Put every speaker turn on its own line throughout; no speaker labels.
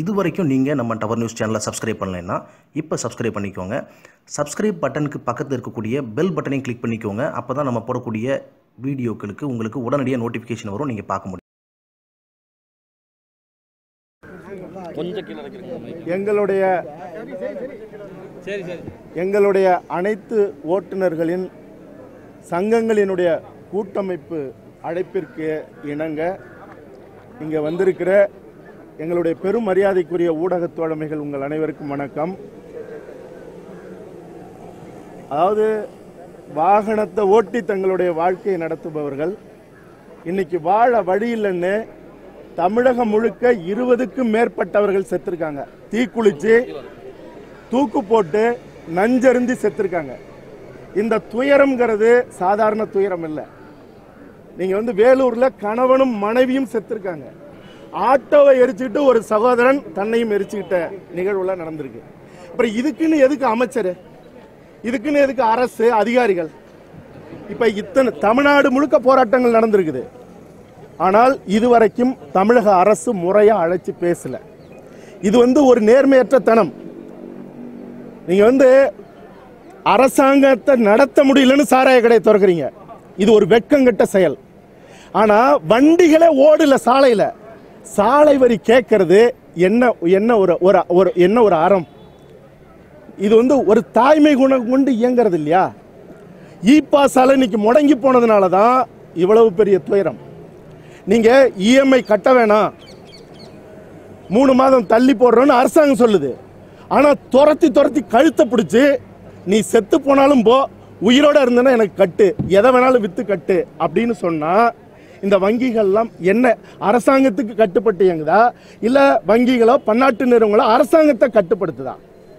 இது வரைக்கும் நீங்கள் நம்ம டவர் நியூஸ் சேனலை சப்ஸ்கிரைப் பண்ணலைன்னா இப்போ சப்ஸ்கிரைப் பண்ணிக்கோங்க சப்ஸ்கிரைப் பட்டனுக்கு பக்கத்தில் இருக்கக்கூடிய பெல் பட்டனையும் கிளிக் பண்ணிக்கோங்க அப்போ தான் நம்ம போடக்கூடிய வீடியோக்களுக்கு உங்களுக்கு உடனடியாக நோட்டிஃபிகேஷன் வரும் நீங்கள் பார்க்க முடியும்
கொஞ்சம் கீழே இறக்கிருங்க mic.
எங்களுடைய
சரி சரி
எங்களுடைய அனைத்து ஓட்டுநர்களின் சங்கங்களினுடைய கூட்டமைப்பு அழைப்பிற்கு இணங்க இங்கே வந்திருக்கிற எங்களுடைய பெரும் மரியாதைக்குரிய ஊடகத் தோழமைகள் உங்கள் அனைவருக்கும் வணக்கம் அதாவது வாகனத்தை ஓட்டி தங்களுடைய வாழ்க்கையை நடத்துபவர்கள் இன்னைக்கு வாழ வழி இல்லைன்னு தமிழகம் முழுக்க இருபதுக்கும் மேற்பட்டவர்கள் செத்துருக்காங்க தீக்குளிச்சு தூக்கு போட்டு நஞ்சருந்தி செத்துருக்காங்க இந்த துயரம்ங்கிறது சாதாரண துயரம் இல்லை நீங்க வந்து வேலூர்ல கணவனும் மனைவியும் செத்துருக்காங்க ஆட்டோவை எரிச்சுக்கிட்டு ஒரு சகோதரன் தன்னையும் எரிச்சுக்கிட்ட நிகழ்வுலாம் நடந்திருக்கு அப்புறம் இதுக்குன்னு எதுக்கு அமைச்சர் இதுக்குன்னு எதுக்கு அரசு அதிகாரிகள் இப்ப இத்தனை தமிழ்நாடு முழுக்க போராட்டங்கள் நடந்திருக்குது ஆனால் இதுவரைக்கும் தமிழக அரசு முறையா அழைச்சு பேசல இது வந்து ஒரு நேர்மையற்ற தனம் நீங்க வந்து அரசாங்கத்தை நடத்த முடியலன்னு சாராய கடையை திறக்கிறீங்க இது ஒரு வெட்கங்கெட்ட செயல் ஆனா வண்டிகளே ஓடல சாலையில சாலை வரி கேட்கறது என்ன என்ன ஒரு ஒரு ஒரு என்ன ஒரு அறம் இது வந்து ஒரு தாய்மை குணம் கொண்டு இயங்குறது இல்லையா இ பாஸால இன்னைக்கு முடங்கி போனதுனால தான் இவ்வளவு பெரிய துயரம் நீங்க இஎம்ஐ கட்ட வேணாம் மூணு மாதம் தள்ளி போடுறோன்னு அரசாங்கம் சொல்லுது ஆனா துரத்தி துரத்தி கழுத்தை பிடிச்சி நீ செத்து போனாலும் போ உயிரோட இருந்தனா எனக்கு கட்டு எதை வேணாலும் வித்து கட்டு அப்படின்னு சொன்னா இந்த வங்கிகள்லாம் என்ன அரசாங்கத்துக்கு கட்டுப்பட்டு இயங்குதா இல்ல வங்கிகளோ பன்னாட்டு நிறுவனங்களோ அரசாங்கத்தை கட்டுப்படுத்துதா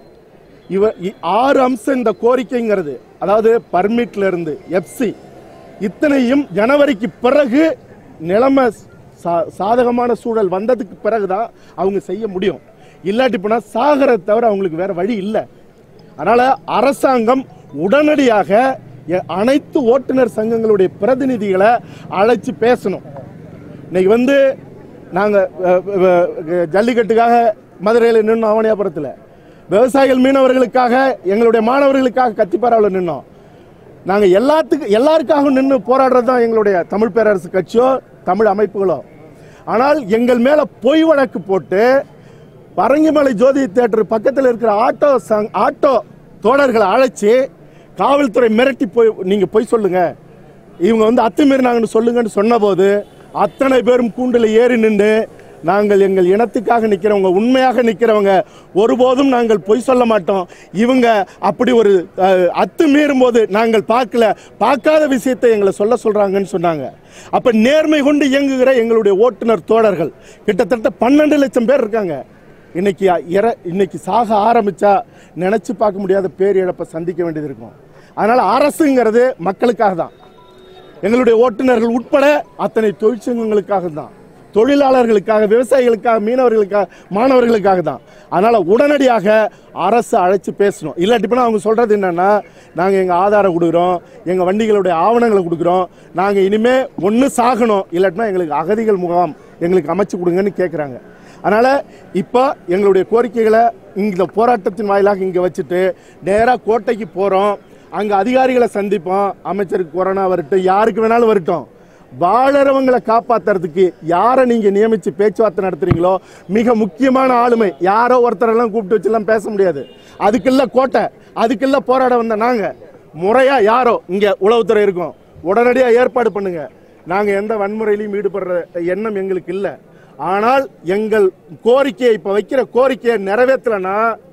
இவ இ- ஆறு அம்சம் இந்த கோரிக்கைங்கிறது அதாவது பர்மிட்ல இருந்து எஃப்சி இத்தனையும் ஜனவரிக்கு பிறகு நிலைமை சா- சாதகமான சூழல் வந்ததுக்கு பிறகுதான் அவங்க செய்ய முடியும் இல்லாட்டி போனா சாகரை தவிர அவங்களுக்கு வேற வழி இல்லை அதனால அரசாங்கம் உடனடியாக எ- அனைத்து ஓட்டுநர் சங்கங்களுடைய பிரதிநிதிகளை அழைச்சு பேசணும் இன்னைக்கு வந்து நாங்கள் ஜல்லிக்கட்டுக்காக மதுரையில் நின்னோம் அவனியாபுரத்தில் விவசாயிகள் மீனவர்களுக்காக எங்களுடைய மாணவர்களுக்காக கத்திப்பாராவில் நின்னோம் நாங்கள் எல்லாத்துக்கு எல்லாருக்காகவும் நின்று போராடுறது தான் எங்களுடைய தமிழ் பேரரசு கட்சியோ தமிழ் அமைப்புகளோ ஆனால் எங்கள் மேலே பொய் வழக்கு போட்டு பரங்கிமலை ஜோதி தியேட்டர் பக்கத்தில் இருக்கிற ஆட்டோ சங் ஆட்டோ தோழர்களை அழைச்சி காவல்துறை மிரட்டி போய் நீங்கள் பொய் சொல்லுங்க இவங்க வந்து அத்துமீறினாங்கன்னு சொல்லுங்கன்னு சொன்னபோது அத்தனை பேரும் கூண்டில் ஏறி நின்று நாங்கள் எங்கள் இனத்துக்காக நிற்கிறவங்க உண்மையாக நிற்கிறவங்க ஒருபோதும் நாங்கள் பொய் சொல்ல மாட்டோம் இவங்க அப்படி ஒரு அஹ், அத்துமீறும் போது நாங்கள் பார்க்கல பார்க்காத விஷயத்தை எங்களை சொல்ல சொல்றாங்கன்னு சொன்னாங்க அப்ப நேர்மை கொண்டு இயங்குகிற எங்களுடைய ஓட்டுநர் தோழர்கள் கிட்டத்தட்ட பன்னெண்டு லட்சம் பேர் இருக்காங்க இன்னைக்கு இற இன்னைக்கு சாக ஆரம்பிச்சா நினைச்சு பார்க்க முடியாத பேரிழப்பை சந்திக்க வேண்டியது இருக்கும் அதனால அரசுங்கிறது மக்களுக்காக தான் எங்களுடைய ஓட்டுநர்கள் உட்பட அத்தனை தொழிற்சங்கங்களுக்காக தான் தொழிலாளர்களுக்காக விவசாயிகளுக்காக மீனவர்களுக்காக மாணவர்களுக்காக தான் அதனால உடனடியாக அரசு அழைச்சு பேசணும் இல்லாட்டி போனா அவங்க சொல்றது என்னன்னா நாங்க எங்க ஆதாரம் கொடுக்குறோம் எங்க வண்டிகளுடைய ஆவணங்களை கொடுக்குறோம் நாங்க இனிமே ஒன்று சாகணும் இல்லாட்டினா எங்களுக்கு அகதிகள் முகாம் எங்களுக்கு அமைச்சு கொடுங்கன்னு கேட்குறாங்க அதனால இப்போ எங்களுடைய கோரிக்கைகளை இந்த போராட்டத்தின் வாயிலாக இங்கே வச்சுட்டு நேராக கோட்டைக்கு போகிறோம் அங்கே அதிகாரிகளை சந்திப்போம் அமைச்சருக்கு கொரோனா வரட்டும் யாருக்கு வேணாலும் வரட்டும் வாழறவங்களை காப்பாத்துறதுக்கு யாரை நீங்க நியமிச்சு பேச்சுவார்த்தை நடத்துறீங்களோ மிக முக்கியமான ஆளுமை யாரோ ஒருத்தரெல்லாம் கூப்பிட்டு வச்சுலாம் பேச முடியாது அதுக்குள்ள கோட்டை அதுக்குள்ள போராட வந்த நாங்க முறையா யாரோ இங்க உளவுத்துறை இருக்கும் உடனடியா ஏற்பாடு பண்ணுங்க நாங்க எந்த வன்முறையிலையும் ஈடுபடுற எண்ணம் எங்களுக்கு இல்லை ஆனால் எங்கள் கோரிக்கையை இப்ப வைக்கிற கோரிக்கையை நிறைவேற்றலனா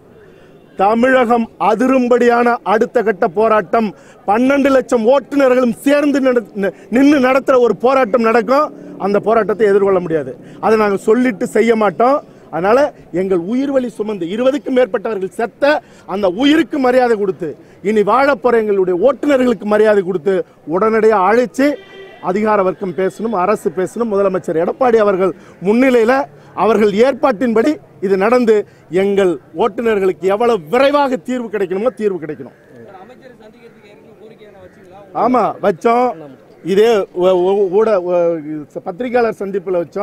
தமிழகம் அதிரும்படியான அடுத்த கட்ட போராட்டம் பன்னெண்டு லட்சம் ஓட்டுநர்களும் சேர்ந்து நின்று நடத்துற ஒரு போராட்டம் நடக்கும் அந்த போராட்டத்தை எதிர்கொள்ள முடியாது அதை நாங்கள் சொல்லிட்டு செய்ய மாட்டோம் அதனால எங்கள் உயிர் வழி சுமந்து இருபதுக்கும் மேற்பட்டவர்கள் செத்த அந்த உயிருக்கு மரியாதை கொடுத்து இனி வாழப் போற எங்களுடைய ஓட்டுநர்களுக்கு மரியாதை கொடுத்து உடனடியாக அழைச்சு அதிகார வர்க்கம் பேசணும் அரசு பேசணும் முதலமைச்சர் எடப்பாடி அவர்கள் முன்னிலையில அவர்கள் ஏற்பாட்டின்படி இது நடந்து எங்கள் ஓட்டுநர்களுக்கு எவ்வளவு விரைவாக தீர்வு கிடைக்கணுமோ தீர்வு கிடைக்கணும்
அமைச்சர் சந்திக்கிறதுக்கு ஏற்கனவே கோரிக்கை என்ன வச்சீங்களா
ஆமா வச்சோம் இதே ஊ- ஊ- ஊட ஊ- பத்திரிகையாளர் சந்திப்பில் வச்சோம்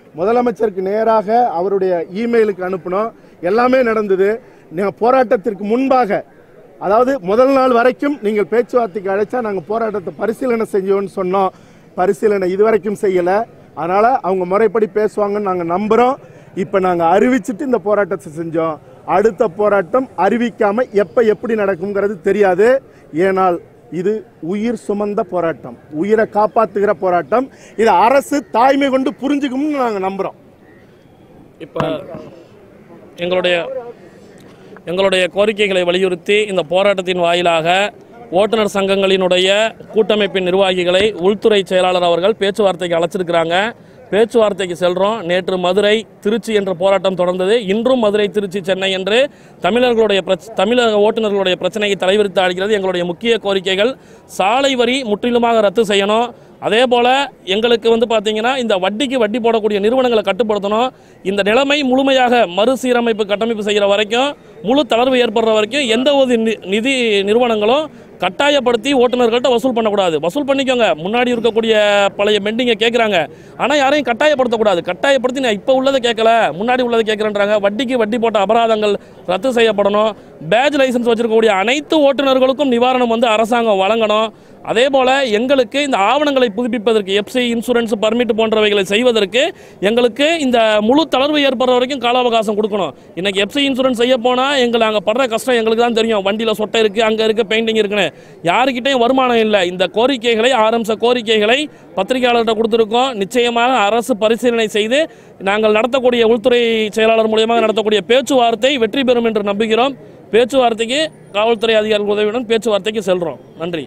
முதலமைச்சருக்கு நேராக அவருடைய இமெயிலுக்கு அனுப்பினோம் எல்லாமே நடந்தது நீங்க போராட்டத்திற்கு முன்பாக அதாவது முதல் நாள் வரைக்கும் நீங்கள் பேச்சுவார்த்தைக்கு அழைச்சா நாங்கள் போராட்டத்தை பரிசீலனை செஞ்சோம்னு சொன்னோம் பரிசீலனை இதுவரைக்கும் செய்யல அதனால அவங்க முறைப்படி பேசுவாங்கன்னு நாங்கள் நம்புறோம் இப்போ நாங்கள் அறிவிச்சிட்டு இந்த போராட்டத்தை செஞ்சோம் அடுத்த போராட்டம் அறிவிக்காம எப்ப எப்படி நடக்குங்கிறது தெரியாது ஏனால் இது உயிர் சுமந்த போராட்டம் உயிரை காப்பாத்துகிற போராட்டம் இது அரசு தாய்மை கொண்டு புரிஞ்சுக்கும்னு நாங்கள் நம்புறோம்
இப்போ எங்களுடைய எங்களுடைய கோரிக்கைகளை வலியுறுத்தி இந்த போராட்டத்தின் வாயிலாக ஓட்டுநர் சங்கங்களினுடைய கூட்டமைப்பின் நிர்வாகிகளை உள்துறை செயலாளர் அவர்கள் பேச்சுவார்த்தைக்கு அழைச்சிருக்கிறாங்க பேச்சுவார்த்தைக்கு செல்றோம் நேற்று மதுரை திருச்சி என்ற போராட்டம் தொடர்ந்தது இன்றும் மதுரை திருச்சி சென்னை என்று தமிழர்களுடைய பிரச் தமிழக ஓட்டுநர்களுடைய பிரச்சனையை தலைவிரித்து ஆடுகிறது எங்களுடைய முக்கிய கோரிக்கைகள் சாலை வரி முற்றிலுமாக ரத்து செய்யணும் அதே போல் எங்களுக்கு வந்து பார்த்தீங்கன்னா இந்த வட்டிக்கு வட்டி போடக்கூடிய நிறுவனங்களை கட்டுப்படுத்தணும் இந்த நிலைமை முழுமையாக மறுசீரமைப்பு கட்டமைப்பு செய்கிற வரைக்கும் முழு தளர்வு ஏற்படுற வரைக்கும் எந்த ஒரு நி- நிதி நிறுவனங்களும் கட்டாயப்படுத்தி ஓட்டுநர்கள்ட்ட வசூல் பண்ணக்கூடாது வசூல் பண்ணிக்கோங்க முன்னாடி இருக்கக்கூடிய பழைய பெண்டிங்கை கேட்குறாங்க ஆனால் யாரையும் கட்டாயப்படுத்தக்கூடாது கட்டாயப்படுத்தி நான் இப்போ உள்ளதை கேட்கல முன்னாடி உள்ளதை கேட்குறேன்றாங்க வட்டிக்கு வட்டி போட்ட அபராதங்கள் ரத்து செய்யப்படணும் பேட்ச் லைசன்ஸ் வச்சிருக்கக்கூடிய அனைத்து ஓட்டுநர்களுக்கும் நிவாரணம் வந்து அரசாங்கம் வழங்கணும் அதே போல் எங்களுக்கு இந்த ஆவணங்களை புதுப்பிப்பதற்கு எஃப்சி இன்சூரன்ஸ் பர்மிட் போன்றவைகளை செய்வதற்கு எங்களுக்கு இந்த முழு தளர்வு ஏற்படுற வரைக்கும் கால அவகாசம் கொடுக்கணும் இன்னைக்கு எஃப்சி இன்சூரன்ஸ் செய்ய போனால் எங்களை அங்கே படுற கஷ்டம் எங்களுக்கு தான் தெரியும் வண்டியில் சொட்டை இருக்குது அங்கே இருக்குது பெயிண்டிங் இருக்குன்னு யாருக்கிட்டையும் வருமானம் இல்லை இந்த கோரிக்கைகளை ஆரம்பித்த கோரிக்கைகளை பத்திரிகையாளர்கிட்ட கொடுத்துருக்கோம் நிச்சயமாக அரசு பரிசீலனை செய்து நாங்கள் நடத்தக்கூடிய உள்துறை செயலாளர் மூலியமாக நடத்தக்கூடிய பேச்சுவார்த்தை வெற்றி பெறும் என்று நம்புகிறோம் பேச்சுவார்த்தைக்கு காவல்துறை அதிகாரிகள் உதவியுடன் பேச்சுவார்த்தைக்கு செல்றோம் நன்றி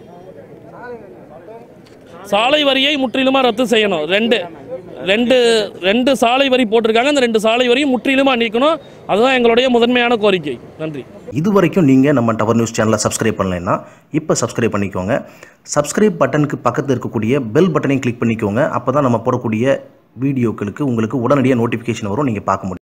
சாலை வரியை முற்றிலுமா ரத்து செய்யணும் ரெண்டு ரெண்டு ரெண்டு சாலை வரி போட்டிருக்காங்க அந்த ரெண்டு சாலை வரியும் முற்றிலுமா நீக்கணும் அதுதான் எங்களுடைய முதன்மையான கோரிக்கை நன்றி
இது வரைக்கும் நீங்கள் நம்ம டவர் நியூஸ் சேனலை சப்ஸ்கிரைப் பண்ணலைன்னா இப்போ சப்ஸ்கிரைப் பண்ணிக்கோங்க சப்ஸ்கிரைப் பட்டனுக்கு பக்கத்தில் இருக்கக்கூடிய பெல் பட்டனையும் கிளிக் பண்ணிக்கோங்க அப்போ தான் நம்ம போடக்கூடிய வீடியோக்களுக்கு உங்களுக்கு உடனடியாக நோட்டிஃபிகேஷன் வரும் நீங்கள் பார்க்க முடியும்